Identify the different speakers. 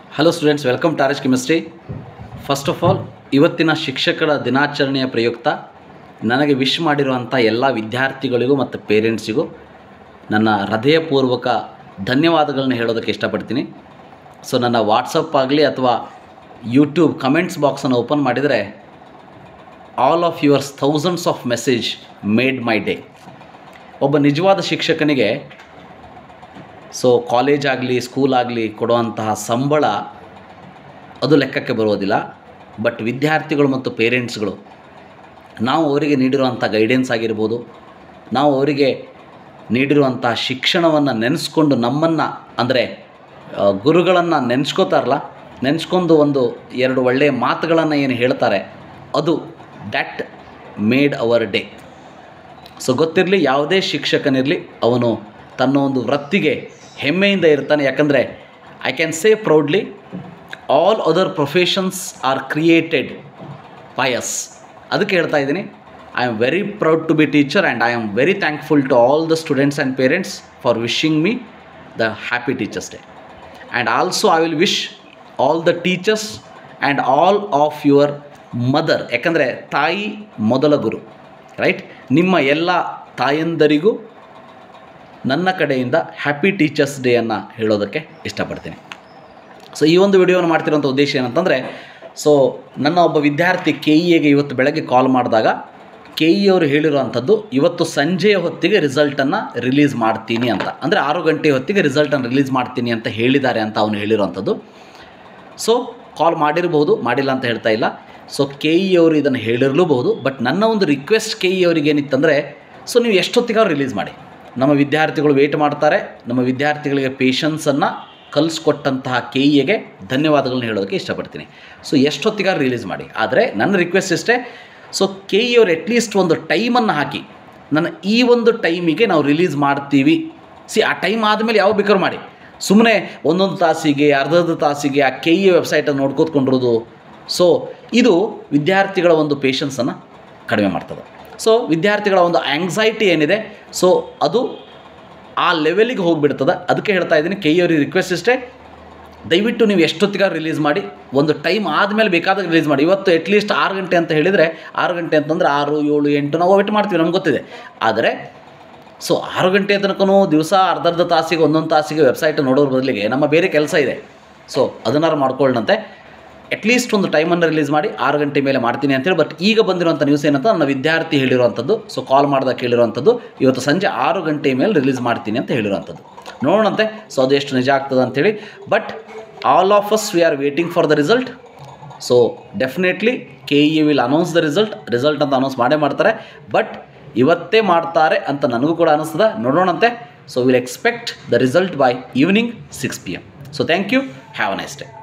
Speaker 1: hello students welcome to RS chemistry first of all ಇವತ್ತಿನ ಶಿಕ್ಷಕರ ದಿನಾಚರಣೆಯ ಪ್ರಯುಕ್ತ ನನಗೆ ವಿಶ್ ಮಾಡಿರುವಂಥ ಎಲ್ಲ ವಿದ್ಯಾರ್ಥಿಗಳಿಗೂ ಮತ್ತು ಪೇರೆಂಟ್ಸಿಗೂ ನನ್ನ ಹೃದಯಪೂರ್ವಕ ಧನ್ಯವಾದಗಳನ್ನ ಹೇಳೋದಕ್ಕೆ ಇಷ್ಟಪಡ್ತೀನಿ ಸೊ ನನ್ನ ವಾಟ್ಸಪ್ ಆಗಲಿ ಅಥವಾ ಯೂಟ್ಯೂಬ್ ಕಮೆಂಟ್ಸ್ ಬಾಕ್ಸನ್ನು ಓಪನ್ ಮಾಡಿದರೆ all of yours thousands of message made my day ಒಬ್ಬ ನಿಜವಾದ ಶಿಕ್ಷಕನಿಗೆ ಸೊ ಕಾಲೇಜ್ ಆಗಲಿ ಸ್ಕೂಲ್ ಆಗಲಿ ಕೊಡುವಂತಹ ಸಂಬಳ ಅದು ಲೆಕ್ಕಕ್ಕೆ ಬರೋದಿಲ್ಲ ಬಟ್ ವಿದ್ಯಾರ್ಥಿಗಳು ಮತ್ತು ಪೇರೆಂಟ್ಸ್ಗಳು ನಾವು ಅವರಿಗೆ ನೀಡಿರುವಂಥ ಗೈಡೆನ್ಸ್ ಆಗಿರ್ಬೋದು ನಾವು ಅವರಿಗೆ ನೀಡಿರುವಂಥ ಶಿಕ್ಷಣವನ್ನು ನೆನೆಸ್ಕೊಂಡು ನಮ್ಮನ್ನು ಅಂದರೆ ಗುರುಗಳನ್ನು ನೆನೆಸ್ಕೋತಾರಲ್ಲ ನೆನೆಸ್ಕೊಂಡು ಒಂದು ಎರಡು ಒಳ್ಳೆಯ ಮಾತುಗಳನ್ನು ಏನು ಹೇಳ್ತಾರೆ ಅದು that made our day so ಗೊತ್ತಿರಲಿ ಯಾವುದೇ ಶಿಕ್ಷಕನಿರಲಿ ಅವನು ತನ್ನ ಒಂದು ವೃತ್ತಿಗೆ ಹೆಮ್ಮೆಯಿಂದ ಇರ್ತಾನೆ ಯಾಕಂದರೆ I can say proudly all other professions are created by us ಅದಕ್ಕೆ ಹೇಳ್ತಾ ಇದ್ದೀನಿ I am very proud to be teacher and I am very thankful to all the students and parents for wishing me the happy teachers day and also I will wish all the teachers and all of your mother ಯಾಕಂದರೆ ತಾಯಿ ಮೊದಲ ಗುರು right ನಿಮ್ಮ ಎಲ್ಲ ತಾಯಂದರಿಗೂ ನನ್ನ ಕಡೆಯಿಂದ happy teachers ಡೇಯನ್ನು ಹೇಳೋದಕ್ಕೆ ಇಷ್ಟಪಡ್ತೀನಿ so ಈ ಒಂದು ವಿಡಿಯೋವನ್ನು ಮಾಡ್ತಿರೋಂಥ ಉದ್ದೇಶ ಏನಂತಂದರೆ ಸೊ ನನ್ನ ಒಬ್ಬ ವಿದ್ಯಾರ್ಥಿ ಕೆ ಇ ಎಗೆ ಇವತ್ತು ಬೆಳಗ್ಗೆ ಕಾಲ್ ಮಾಡಿದಾಗ ಕೆ ಇ ಅವರು ಹೇಳಿರುವಂಥದ್ದು ಇವತ್ತು ಸಂಜೆಯ ಹೊತ್ತಿಗೆ ರಿಸಲ್ಟನ್ನು ರಿಲೀಸ್ ಮಾಡ್ತೀನಿ ಅಂತ ಅಂದರೆ ಆರು ಗಂಟೆ ಹೊತ್ತಿಗೆ ರಿಸಲ್ಟನ್ನು ರಿಲೀಸ್ ಮಾಡ್ತೀನಿ ಅಂತ ಹೇಳಿದ್ದಾರೆ ಅಂತ ಅವನು ಹೇಳಿರುವಂಥದ್ದು ಸೊ ಕಾಲ್ ಮಾಡಿರಬಹುದು ಮಾಡಿಲ್ಲ ಅಂತ ಹೇಳ್ತಾ ಇಲ್ಲ ಸೊ ಕೆ ಇ ಅವರು ಇದನ್ನು ಹೇಳಿರಲೂಬಹುದು ಬಟ್ ನನ್ನ ಒಂದು ರಿಕ್ವೆಸ್ಟ್ ಕೆ ಇ ಅವರಿಗೆ ಏನಿತ್ತಂದರೆ ಸೊ ನೀವು ಎಷ್ಟೊತ್ತಿಗಾದ್ರು ರಿಲೀಸ್ ಮಾಡಿ ನಮ್ಮ ವಿದ್ಯಾರ್ಥಿಗಳು ವೇಟ್ ಮಾಡ್ತಾರೆ ನಮ್ಮ ವಿದ್ಯಾರ್ಥಿಗಳಿಗೆ ಪೇಷನ್ಸನ್ನು ಕಲಿಸ್ಕೊಟ್ಟಂತಹ ಕೆ ಇಗೆ ಧನ್ಯವಾದಗಳನ್ನ ಹೇಳೋದಕ್ಕೆ ಇಷ್ಟಪಡ್ತೀನಿ ಸೊ ಎಷ್ಟೊತ್ತಿಗಾದ್ರು ರಿಲೀಸ್ ಮಾಡಿ ಆದರೆ ನನ್ನ ರಿಕ್ವೆಸ್ಟ್ ಇಷ್ಟೇ ಸೊ ಕೆ ಇ ಅವರು ಅಟ್ಲೀಸ್ಟ್ ಒಂದು ಟೈಮನ್ನು ಹಾಕಿ ನನ್ನ ಈ ಒಂದು ಟೈಮಿಗೆ ನಾವು ರಿಲೀಸ್ ಮಾಡ್ತೀವಿ ಸಿ ಆ ಟೈಮ್ ಆದಮೇಲೆ ಯಾವ ಬೇಕಾದ್ರೂ ಮಾಡಿ ಸುಮ್ಮನೆ ಒಂದೊಂದು ತಾಸಿಗೆ ಅರ್ಧರ್ಧ ತಾಸಿಗೆ ಆ ಕೆ ಇ ವೆಬ್ಸೈಟನ್ನು ನೋಡ್ಕೋತ್ಕೊಂಡಿರೋದು ಸೊ ಇದು ವಿದ್ಯಾರ್ಥಿಗಳ ಒಂದು ಪೇಷನ್ಸನ್ನು ಕಡಿಮೆ ಮಾಡ್ತದೆ ಸೊ ವಿದ್ಯಾರ್ಥಿಗಳ ಒಂದು ಆ್ಯಂಗ್ಸೈಟಿ ಏನಿದೆ ಸೊ ಅದು ಆ ಲೆವೆಲಿಗೆ ಹೋಗಿಬಿಡ್ತದೆ ಅದಕ್ಕೆ ಹೇಳ್ತಾ ಇದ್ದೀನಿ ಕೆ ಅವ್ರಿಗೆ ರಿಕ್ವೆಸ್ಟ್ ಇಷ್ಟೇ ದಯವಿಟ್ಟು ನೀವು ಎಷ್ಟೊತ್ತಿಗಾರು ರಿಲೀಸ್ ಮಾಡಿ ಒಂದು ಟೈಮ್ ಆದಮೇಲೆ ಬೇಕಾದಾಗ ರಿಲೀಸ್ ಮಾಡಿ ಇವತ್ತು ಅಟ್ಲೀಸ್ಟ್ ಆರು ಗಂಟೆ ಅಂತ ಹೇಳಿದರೆ ಆರು ಗಂಟೆ ಅಂತಂದರೆ ಆರು ಏಳು ಎಂಟು ನಾವು ವೇಟ್ ಮಾಡ್ತೀವಿ ನಮ್ಗೆ ಗೊತ್ತಿದೆ ಆದರೆ ಸೊ ಆರು ಗಂಟೆ ತನಕನೂ ದಿವಸ ಅರ್ಧರ್ಧ ತಾಸಿಗೆ ಒಂದೊಂದು ತಾಸಿಗೆ ವೆಬ್ಸೈಟ್ ನೋಡೋದ್ರ ಬದಲಿಗೆ ನಮ್ಮ ಬೇರೆ ಕೆಲಸ ಇದೆ ಸೊ ಅದನ್ನಾರು ಮಾಡ್ಕೊಳ್ಳಂತೆ ಅಟ್ಲೀಸ್ಟ್ ಒಂದು ಟೈಮನ್ನು ರಿಲೀಸ್ ಮಾಡಿ ಆರು ಗಂಟೆ ಮೇಲೆ ಮಾಡ್ತೀನಿ ಅಂತೇಳಿ ಬಟ್ ಈಗ ಬಂದಿರುವಂಥ ನ್ಯೂಸ್ ಏನಂತ ನನ್ನ ವಿದ್ಯಾರ್ಥಿ ಹೇಳಿರುವಂಥದ್ದು ಸೊ ಕಾಲ್ ಮಾಡಿದಾಗ ಕೇಳಿರುವಂಥದ್ದು ಇವತ್ತು ಸಂಜೆ ಆರು ಗಂಟೆ ಮೇಲೆ ರಿಲೀಸ್ ಮಾಡ್ತೀನಿ ಅಂತ ಹೇಳಿರುವಂಥದ್ದು ನೋಡೋಣಂತೆ ಸೊ ಅದು ಎಷ್ಟು ನಿಜ ಆಗ್ತದೆ ಅಂಥೇಳಿ but all of us we are waiting for the result so definitely K E will announce the result result ಅಂತ ಅನೌನ್ಸ್ ಮಾಡೇ ಮಾಡ್ತಾರೆ ಬಟ್ ಇವತ್ತೇ ಮಾಡ್ತಾರೆ ಅಂತ ನನಗೂ ಕೂಡ ಅನಿಸ್ತದೆ ನೋಡೋಣಂತೆ so will expect the result by evening six P M so thank you have a nice day